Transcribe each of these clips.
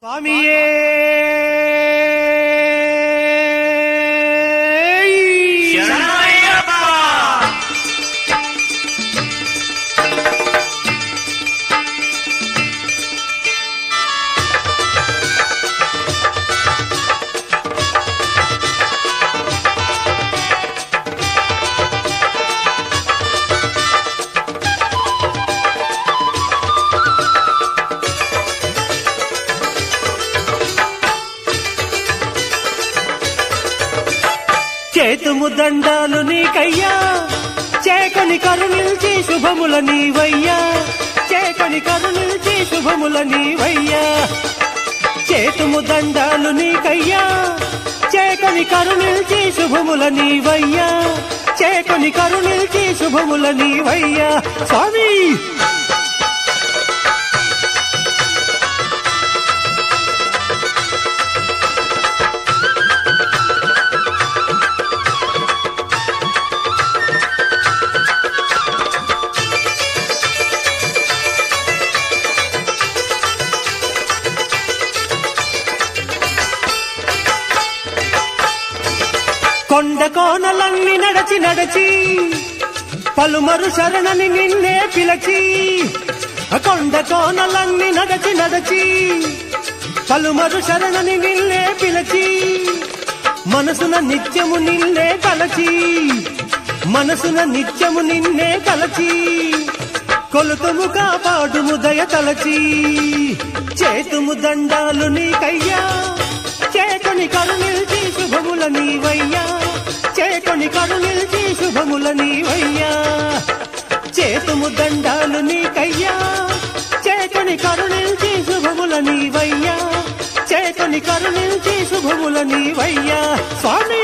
స్వామియే శరణమయ్యప్ప చేతుము దండాలు నీకయ్యా చేకని కరుణిల్చి శుభముల నీవయ్యా చేకని కరుణిల్చి శుభముల నీవయ్యా చేతుము దండాలు నీకయ్యా చేకని కరుణిల్చి శుభముల నీవయ్యా చేకని కరుణిల్చి శుభముల నీవయ్యా స్వామి కొండ కోనలన్నీ నడచి నడచి పలుమరు శరణని నిన్నే పిలచి కొండ కోనలన్నీ నడచి నడచి పలుమరు శరణని నిన్నే పిలచి మనసున నిత్యము నిన్నే కలచి మనసున నిత్యము నిన్నే కలచి కొలుతుము కాపాడుము దయ తలచి చేతుము దండాలు నీకయ్యా చేతని కరుణిల్చి శుభముల నీవయ్యా చేతని కరుణిల్చి శుభముల నీవయ్యా చేతుము దండాలు నీకయ్యా చేతని కరుణిల్చి శుభముల నీవయ్యా చేతని కరుణిల్చి శుభముల నీవయ్యా స్వామి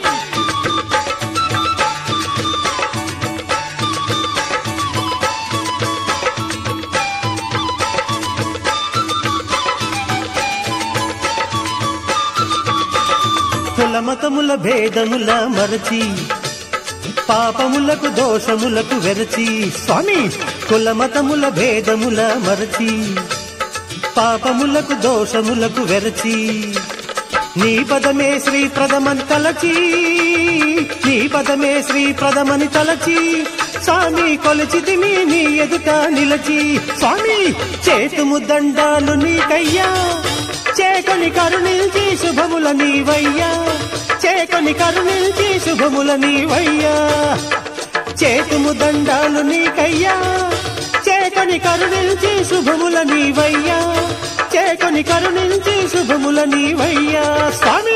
కులమతముల భేదముల మరచి పాపములకు దోషములకు వెరచి స్వామి కులమతముల భేదముల మరచి పాపములకు దోషములకు వెరచి నీ పదమే శ్రీ ప్రథమని తలచి నీ పదమే శ్రీ ప్రథమని తలచి స్వామి కొలిచితిమి నీ ఎదుట నిలచి స్వామి చేతుము దండాలు నీకయ్యా చేకని కరుణించి శుభముల నీవయ్యా చేకని కరుణించి శుభముల నీవయ్యా చేతుము దండాలు నీకయ్యా చేకని కరుణించి శుభముల నీవయ్యా చేకని కరుణించి శుభముల నీవయ్యా స్వామి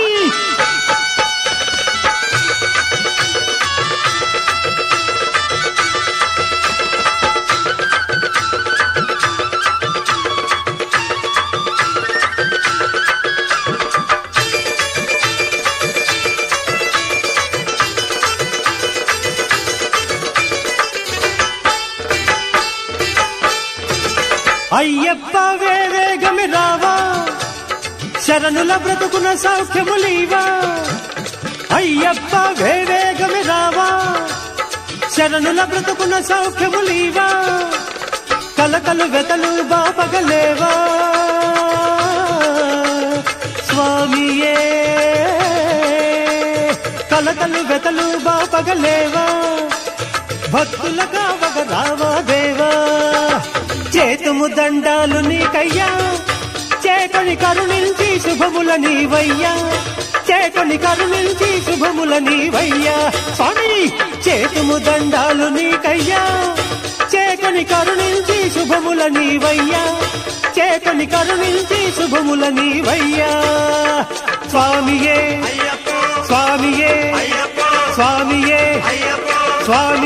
అయ్యప్ప వేవేగమి రావా శరణుల బ్రతుకున సౌఖ్యములీవా అయ్యప్ప వేవేగమి రావా శరణుల బ్రతుకున సౌఖ్యములీవా కలకలు వెతలు బాపగలేవా స్వామియే కలకలు వెతలు బాపగలేవా భక్తుల కావగ రావా దేవా చేతుము దండాలు నీకయ్యా చేకొని కరుణించి శుభముల నీవయ్యా చేకొని కరుణించి శుభముల నీవయ్యా స్వామి చేతుము దండాలు నీకయ్యా చేకొని కరుణించి శుభముల నీవయ్యా చేకొని కరుణించి శుభముల నీవయ్యా స్వామియే అయ్యప్ప స్వామియే అయ్యప్ప స్వామియే అయ్యప్ప స్వామి